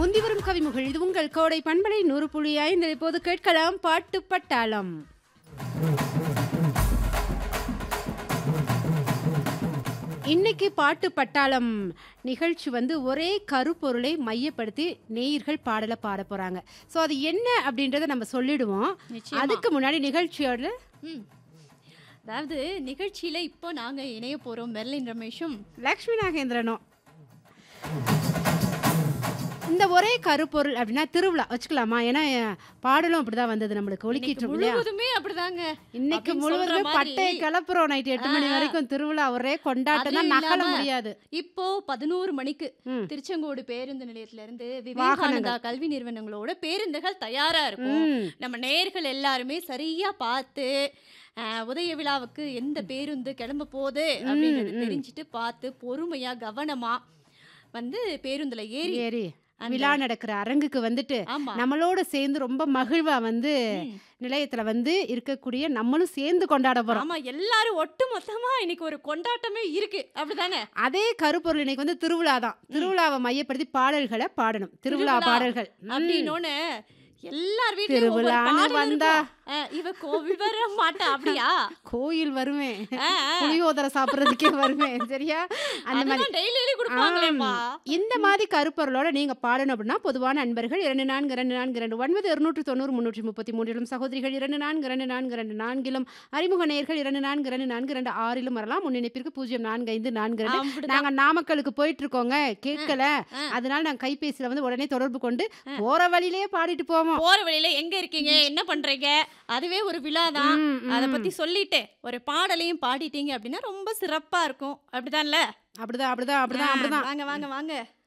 முந்தி வரும் கவிமுகள் இது உங்கள் கோடை பண்பலை நூறு புள்ளி ஐந்து இப்போது கேட்கலாம் பாட்டு பட்டாளம் இன்னைக்கு பாட்டு பட்டாளம் நிகழ்ச்சி வந்து ஒரே கருப்பொருளை மையப்படுத்தி நேயர்கள் பாடலை பாட போறாங்க ஸோ அது என்ன அப்படின்றத நம்ம சொல்லிடுவோம் நிச்சயமா. அதுக்கு முன்னாடி நிகழ்ச்சியோட ம். அதாவது நிகழ்ச்சியில இப்போ நாங்க இணைய போறோம் மெர்லின் ரமேஷும் லக்ஷ்மி நாகேந்திரனும் இந்த ஒரே கருப்பொருள் அப்படின்னா திருவிழா வச்சுக்கலாமா ஏன்னா அஹ், பாடலும் அப்படிதான் வந்தது நம்மளுக்கு இன்னைக்கு ஒலிக்கிட்டு இல்லையா முழுவதுமே அப்படிதாங்க இன்னைக்கு அப்படின்னு சொல்ற முழுவதுமே மாதிரி. பட்டையை கிளப்புறோம் நைட் எட்டு மணி ஆ. வரைக்கும் திருவிழா ஒரே கொண்டாட்டம் தான் அதுவும் நகல இல்லாம முடியாது இப்போ பதினோரு மணிக்கு ம். திருச்செங்கோடு பேருந்து நிலையத்துல இருந்து வாகனங்கள். விவேகானந்தா கல்வி நிறுவனங்களோட பேருந்துகள் தயாரா இருக்கும் ம். நம்ம நேர்கள் எல்லாருமே சரியா பார்த்து அஹ், உதய விழாவுக்கு எந்த பேருந்து கிளம்ப போகுது அப்படின்றத ம். தெரிஞ்சுட்டு பார்த்து பொறுமையா கவனமா வந்து பேருந்துல ஏறி ஏறி அந்த- விழா நடக்கிற அரங்குக்கு வந்துட்டு ஆமா நம்மளோட சேர்ந்து ரொம்ப மகிழ்வா வந்து ம். நிலையத்துல வந்து இருக்கக்கூடிய நம்மளும் சேர்ந்து கொண்டாட போறோம் ஆமா எல்லாரும் ஒட்டு மொத்தமா இன்னைக்கு ஒரு கொண்டாட்டமே இருக்கு அப்படிதானே அதே கருப்பொருள் இன்னைக்கு வந்து திருவிழா தான் திருவிழாவை மையப்படுத்தி பாடல்களை பாடணும் திருவிழா திருவிழா பாடல்கள் ம். அப்படின்னோன்னு எல்லார் வீட்லயும் ஒவ்வொரு திருவிழான்னு பாடல் வந்தா. இருக்கும். அஹ், இவ கோவில் வர மாட்டா அப்படியா கோயில் வருவேன் அஹ், அஹ். புளியோதரை சாப்பிட்றதுக்கே வருவேன் சரியா அந்த மாதிரி அதெல்லாம் டெய்லி கொடுப்பாங்களேப்பா இந்த மாதிரி கருப்பொருளோட நீங்க பாடணும் அப்படின்னா பொதுவான நண்பர்கள் இரண்டு நான்கு இரண்டு நான்கு இரண்டு ஒன்பது இருநூற்று தொண்ணூறு முன்னூற்றி முப்பத்தி மூன்றிலும் சகோதரிகள் இரண்டு நான்கு இரண்டு நான்கு இரண்டு நான்கிலும் அறிமுக நேயர்கள் இரண்டு நான்கு இரண்டு நான்கு இரண்டு ஆறிலும் வரலாம் முன்னிணைப்பிற்கு பூஜ்ஜியம் நான்கு ஐந்து நான்கு இரண்டு அப்படிதான். நாங்க நாமக்கலுக்கு போயிட்டு இருக்கோங்க கேட்கல ஆ. அதனால நாங்க கைபேசியில வந்து உடனே தொடர்பு கொண்டு போற வழியிலே பாடிட்டு போவோம் போற வழியில எங்க இருக்கீங்க என்ன பண்றீங்க அதுவே ஒரு விழா தான் ம், ம். அத பத்தி சொல்லிட்டு ஒரு பாடலையும் பாடிட்டீங்க அப்படின்னா ரொம்ப சிறப்பா இருக்கும் அப்படிதான்ல அப்படிதான் அப்படிதான் அப்படிதான் அப்படிதான் வாங்க வாங்க வாங்க